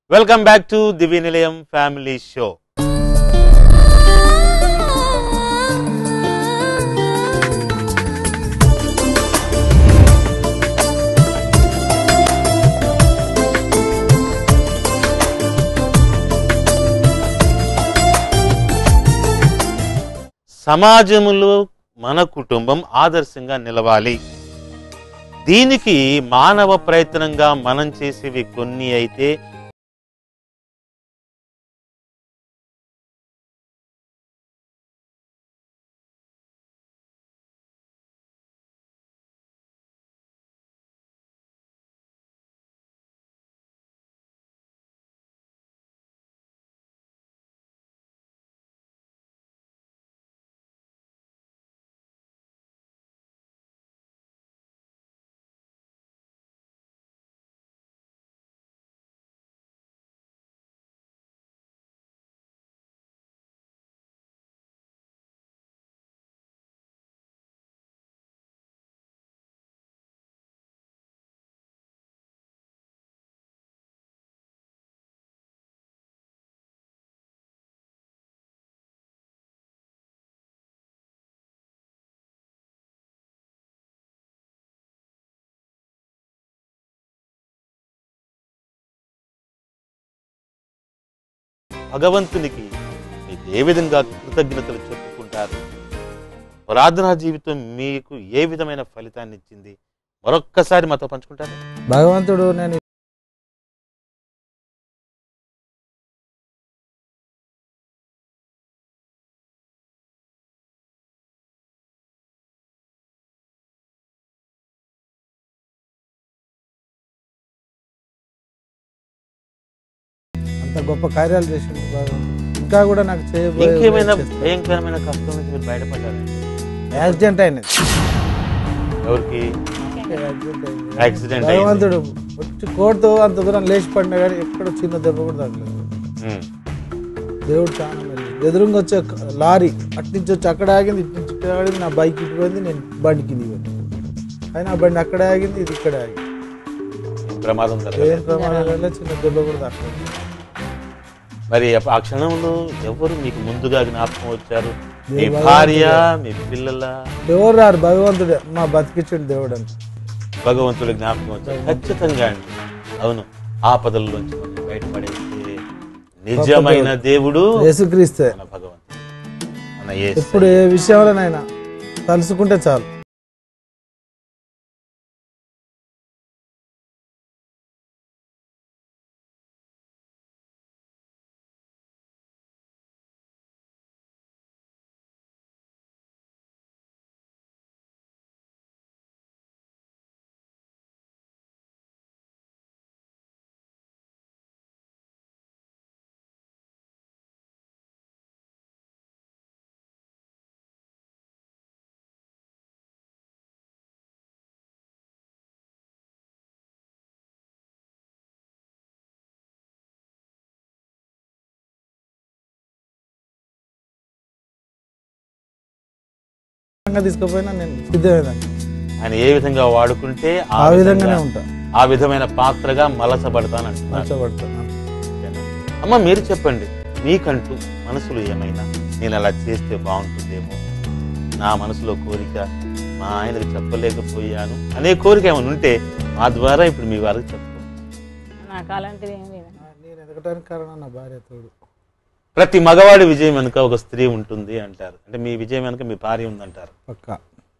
Welcome back to దివ్య నిలయం family show సమాజంలో మన కుటుంబం ఆదర్శంగా నిలవాలి దీనికి మానవ ప్రయత్నంగా మనం చేసేవి కొన్ని అయితే భగవంతునికి మీకు ఏ విధంగా కృతజ్ఞతలు చెప్పుకుంటారు ప్రార్థనా జీవితం మీకు ఏ విధమైన ఫలితాన్ని ఇచ్చింది మరొక్కసారి మాతో పంచుకుంటారు భగవంతుడు నేను అంత గొప్ప కార్యాలు చేసిండు భగవంతుడు ఇంకా కూడా నాకు చేయబోయే ఇంకేమైనా భయంకరమైన కష్టం నుంచి మీరు బయటపడ్డారు యాక్సిడెంట్ అయినది ఎవరికి యాక్సిడెంట్ అయింది యాక్సిడెంట్ అయింది భగవంతుడు వచ్చి కోటుతో అంత దూరం లేచి పడినా కానీ ఎక్కడ చిన్న దెబ్బ కూడా తగ్గలేదు ఉమ్. దేవుడు చాలా మంది ఎదురుగా వచ్చే క- లారీ అటు నుంచి వచ్చి అక్కడ ఆగింది ఇటు నుంచి ఇక్కడ ఆగింది నా బైక్ ఇటు పోయింది నేను బండి కింద పోయింది అయినా ఆ బండి అక్కడ ఆగింది ఇది ఇక్కడ ఆగింది ప్రమాదం జరగదు ఏం ప్రమాదం వల్ల చిన్న దెబ్బ కూడా తగ్గలేదు మరి ఆ క్షణంలో ఎవరు మీకు ముందుగా జ్ఞాపకం వచ్చారు మీ దేవుడు భార్య మీ పిల్లల ఎవరు రారు భగవంతుడే మా బతికించుడు దేవుడు అని భగవంతుడి జ్ఞాపకం వచ్చారు ఖచ్చితంగా అండి అవును ఆపదల్లోంచి మనం బయటపడేస్తే నిజమైన దేవుడు యేసుక్రీస్తే మన భగవంతుడు మన యేసు ఎప్పుడు ఏ విషయంలోనైనా తలుసుకుంటే చాలు తీసుకుపోయినా నేను సిద్ధమేదాన్ని ఆయన ఏ విధంగా వాడుకుంటే ఆ విధంగానే ఉంటా ఆ విధమైన పాత్రగా మలసపడతానంటున్నారు మార్చబడతాను అమ్మ మీరు చెప్పండి మీకంటూ మనసులో ఏమైనా నేను అలా చేస్తే బాగుంటుందేమో నా మనసులో కోరిక మా ఆయనకు చెప్పలేకపోయాను అనే కోరిక ఏమైనా ఉంటే మా ద్వారా ఇప్పుడు మీ వారికి చెప్పుకో నాకు అలాంటిది ఏం లేదు నేను ఎదగటానికి కారణం నా భార్య తోడు ప్రతి మగవాడి విజయం వెనుక ఒక స్త్రీ ఉంటుంది అంటారు అంటే మీ విజయం వెనుక మీ భార్య ఉందంటారు పక్కా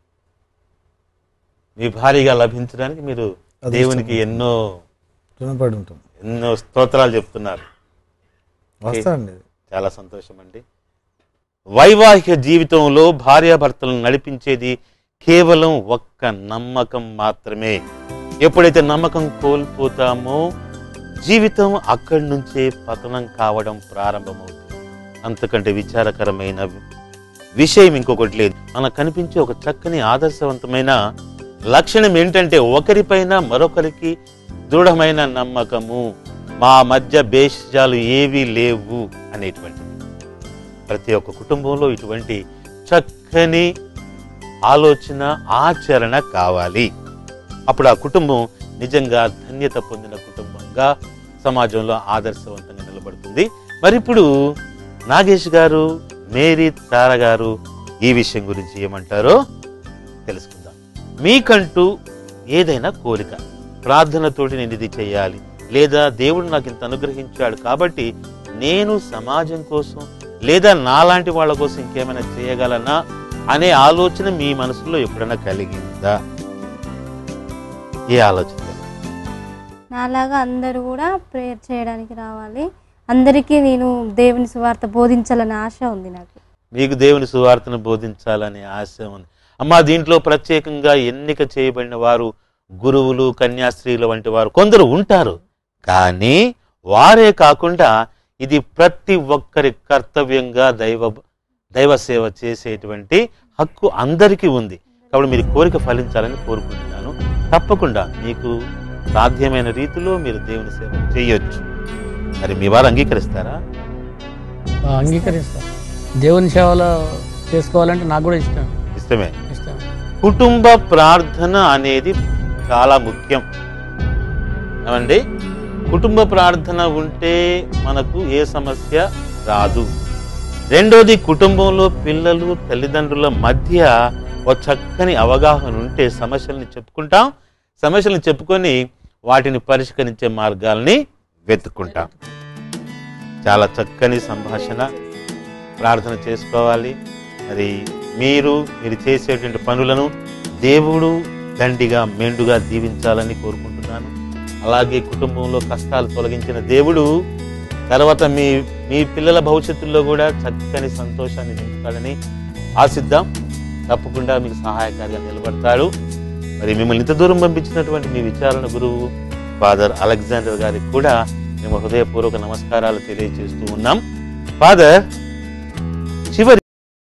మీ భార్యగా లభించడానికి మీరు దేవునికి ఎన్నో రుణపడి ఉంటాం ఎన్నో స్తోత్రాలు చెప్తున్నారు వస్తానండి ఇది. చాలా సంతోషం అండి వైవాహిక జీవితంలో భార్యాభర్తలను నడిపించేది కేవలం ఒక్క నమ్మకం మాత్రమే ఎప్పుడైతే నమ్మకం కోల్పోతామో జీవితం అక్కడి నుంచే పతనం కావడం ప్రారంభమవుతుంది అంతకంటే విచారకరమైన విషయం ఇంకొకటి లేదు మనకు కనిపించే ఒక చక్కని ఆదర్శవంతమైన లక్షణం ఏంటంటే ఒకరిపైన మరొకరికి దృఢమైన నమ్మకము మా మధ్య భేషజాలు ఏవీ లేవు అనేటువంటిది ప్రతి ఒక్క కుటుంబంలో ఇటువంటి చక్కని ఆలోచన ఆచరణ కావాలి అప్పుడు ఆ కుటుంబం నిజంగా ధన్యత పొందిన కుటుంబంగా సమాజంలో ఆదర్శవంతంగా నిలబడుతుంది మరి ఇప్పుడు నాగేష్ గారు మేరీ తార గారు ఈ విషయం గురించి ఏమంటారో తెలుసుకుందాం మీకంటూ ఏదైనా కోరిక ప్రార్థనతోటి నేను ఇది చేయాలి లేదా దేవుడు నాకు ఇంత అనుగ్రహించాడు కాబట్టి నేను సమాజం కోసం లేదా నాలాంటి వాళ్ళ కోసం ఇంకేమైనా చేయగలనా అనే ఆలోచన మీ మనసులో ఎప్పుడైనా కలిగిందా ఏ ఆలోచన నాలాగా అందరూ కూడా ప్రేయర్ చేయడానికి రావాలి అందరికీ నేను దేవుని సువార్త బోధించాలనే ఆశ ఉంది నాకు మీకు దేవుని సువార్తను బోధించాలనే ఆశ ఉంది అమ్మా దీంట్లో ప్రత్యేకంగా ఎన్నిక చేయబడిన వారు గురువులు కన్యాస్త్రీలు వంటి వారు కొందరు ఉంటారు కానీ వారే కాకుండా ఇది ప్రతి ఒక్కరి కర్తవ్యంగా దైవ దైవ సేవ చేసేటువంటి హక్కు అందరికీ ఉంది కాబట్టి మీరు కోరిక ఫలించాలని కోరుకుంటున్నాను తప్పకుండా మీకు సాధ్యమైన రీతిలో మీరు దేవుని సేవ చేయొచ్చు మరి మీ వారు అంగీకరిస్తారా ఆ, అంగీకరిస్తా దేవుని సేవలో చేసుకోవాలంటే నాకు కూడా ఇష్టం ఇష్టమే ఇష్టం కుటుంబ ప్రార్థన అనేది చాలా ముఖ్యం ఏమండి కుటుంబ ప్రార్థన ఉంటే మనకు ఏ సమస్య రాదు రెండోది కుటుంబంలో పిల్లలు తల్లిదండ్రుల మధ్య ఒక చక్కని అవగాహన ఉంటే సమస్యల్ని చెప్పుకుంటాం సమస్యల్ని చెప్పుకొని వాటిని పరిష్కరించే మార్గాల్ని వెతుక్కుంటాం చాలా చక్కని సంభాషణ ప్రార్థన చేసుకోవాలి మరి మీరు మీరు చేసేటువంటి పనులను దేవుడు దండిగా మెండుగా దీవించాలని కోరుకుంటున్నాను అలాగే కుటుంబంలో కష్టాలు తొలగించిన దేవుడు తర్వాత మీ మీ పిల్లల భవిష్యత్తులో కూడా చక్కని సంతోషాన్ని నింపుతాడని ఆశిద్దాం తప్పకుండా మీకు సహాయకారిగా నిలబడతాడు మరి మిమ్మల్ని ఇంత దూరం పంపించినటువంటి మీ విచారణ గురువు ఫాదర్ అలెగ్జాండర్ గారికి కూడా మేము హృదయపూర్వక నమస్కారాలు తెలియజేస్తూ ఉన్నాం ఫాదర్ చివరి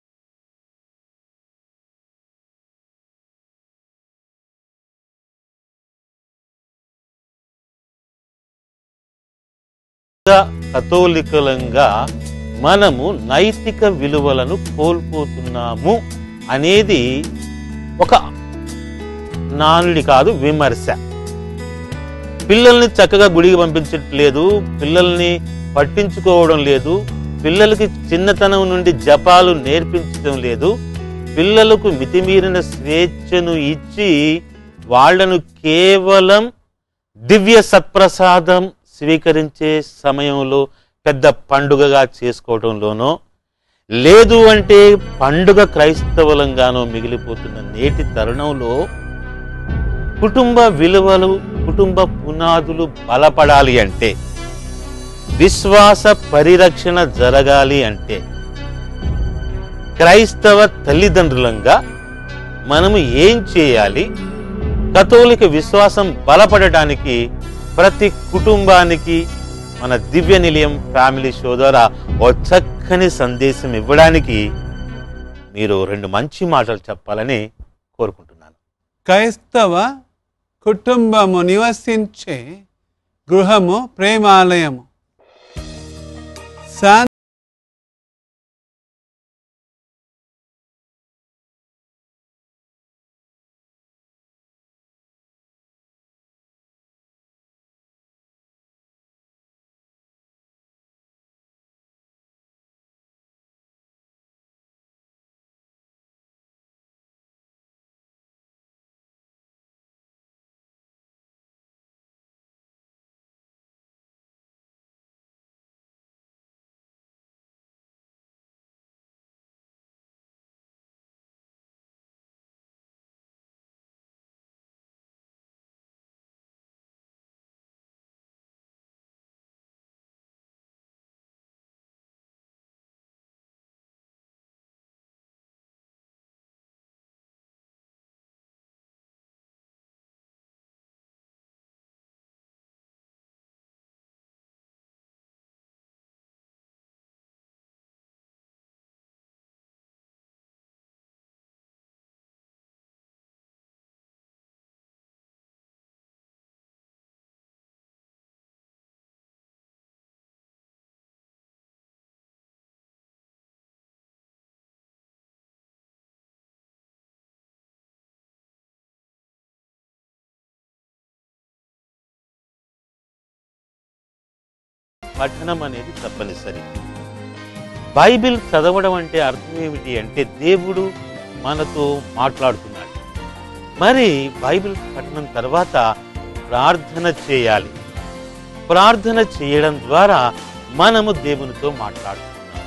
కథోలికలంగా మనము నైతిక విలువలను కోల్పోతున్నాము అనేది ఒక నానుడి కాదు విమర్శ పిల్లల్ని చక్కగా గుడికి పంపించట్లేదు పిల్లల్ని పట్టించుకోవడం లేదు పిల్లలకి చిన్నతనం నుండి జపాలు నేర్పించడం లేదు పిల్లలకు మితిమీరిన స్వేచ్ఛను ఇచ్చి వాళ్ళను కేవలం దివ్య సత్ప్రసాదం స్వీకరించే సమయంలో పెద్ద పండుగగా చేసుకోవడంలోనో లేదు అంటే పండుగ క్రైస్తవులంగానో మిగిలిపోతున్న నేటి తరుణంలో కుటుంబ విలువలు కుటుంబ పునాదులు బలపడాలి అంటే విశ్వాస పరిరక్షణ జరగాలి అంటే క్రైస్తవ తల్లిదండ్రులంగా మనము ఏం చేయాలి కథోలిక విశ్వాసం బలపడటానికి ప్రతి కుటుంబానికి మన దివ్య నిలయం ఫ్యామిలీ షో ద్వారా ఓ చక్కని సందేశం ఇవ్వడానికి మీరు రెండు మంచి మాటలు చెప్పాలని కోరుకుంటున్నాను క్రైస్తవ కుటుంబము నివసించే గృహము ప్రేమాలయము శాంతి పఠనం అనేది తప్పనిసరి బైబిల్ చదవడం అంటే అర్థం ఏమిటి అంటే దేవుడు మనతో మాట్లాడుతున్నాడు మరి బైబిల్ పఠనం తర్వాత ప్రార్థన చేయాలి ప్రార్థన చేయడం ద్వారా మనము దేవునితో మాట్లాడుతున్నాం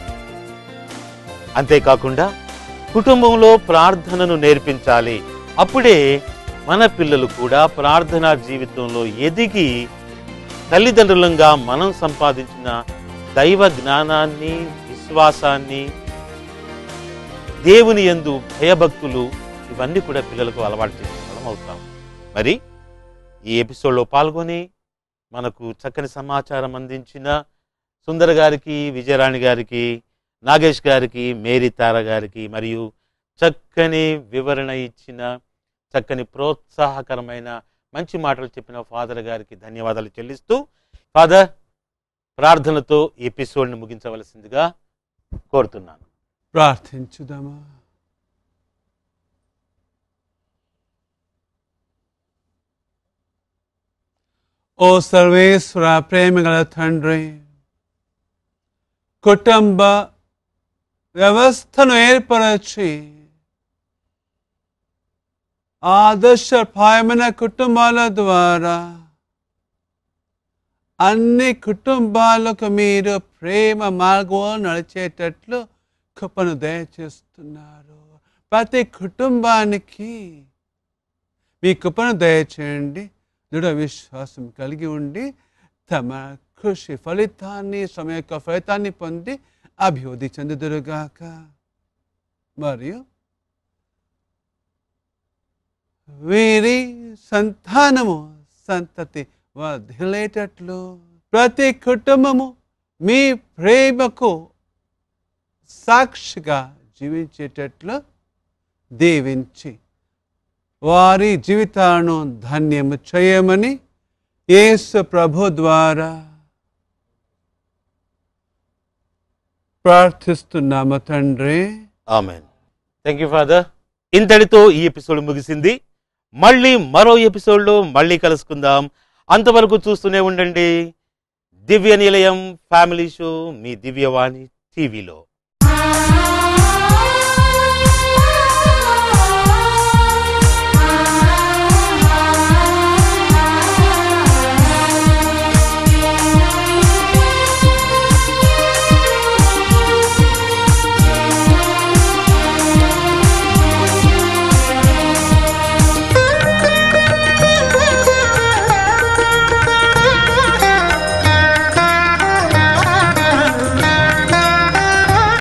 అంతేకాకుండా కుటుంబంలో ప్రార్థనను నేర్పించాలి అప్పుడే మన పిల్లలు కూడా ప్రార్థనా జీవితంలో ఎదిగి తల్లిదండ్రులంగా మనం సంపాదించిన దైవ జ్ఞానాన్ని విశ్వాసాన్ని దేవుని యందు భయభక్తులు ఇవన్నీ కూడా పిల్లలకు అలవాటు చేసుకోవడం అవుతాం మరి ఈ ఎపిసోడ్లో పాల్గొని మనకు చక్కని సమాచారం అందించిన సుందర్ గారికి విజయరాణి గారికి నాగేష్ గారికి మేరీ తార గారికి మరియు చక్కని వివరణ ఇచ్చిన చక్కని ప్రోత్సాహకరమైన మంచి మాటలు చెప్పిన ఫాదర్ గారికి ధన్యవాదాలు చెల్లిస్తూ ఫాదర్ ప్రార్థనతో ఈ ఎపిసోడ్ని ముగించవలసిందిగా కోరుతున్నాను ప్రార్థించుదామా ఓ సర్వేశ్వర ప్రేమగల తండ్రి కుటుంబ వ్యవస్థను ఏర్పరచి ఆదర్శప్రాయమైన కుటుంబాల ద్వారా అన్ని కుటుంబాలకు మీరు ప్రేమ మార్గం నడిచేటట్లు కృపను దయచేస్తున్నారు ప్రతి కుటుంబానికి మీ కృపను దయచేయండి దృఢ విశ్వాసం కలిగి ఉండి తమ కృషి ఫలితాన్ని సమయ యొక్క ఫలితాన్ని పొంది అభివృద్ధి చెందుదురుగాక మరియు వీరి సంతానము సంతతి వర్ధిల్లేటట్లు ప్రతి కుటుంబము మీ ప్రేమకు సాక్షిగా జీవించేటట్లు దీవించి వారి జీవితాలను ధన్యము చేయమని యేసు ప్రభు ద్వారా ప్రార్థిస్తున్నాము తండ్రి ఆమెన్ థ్యాంక్ యూ ఫాదర్ ఇంతటితో ఈ ఎపిసోడ్ ముగిసింది మళ్ళీ మరో ఎపిసోడ్లో మళ్ళీ కలుసుకుందాం అంతవరకు చూస్తూనే ఉండండి దివ్య నిలయం ఫ్యామిలీ షో మీ దివ్యవాణి టీవీలో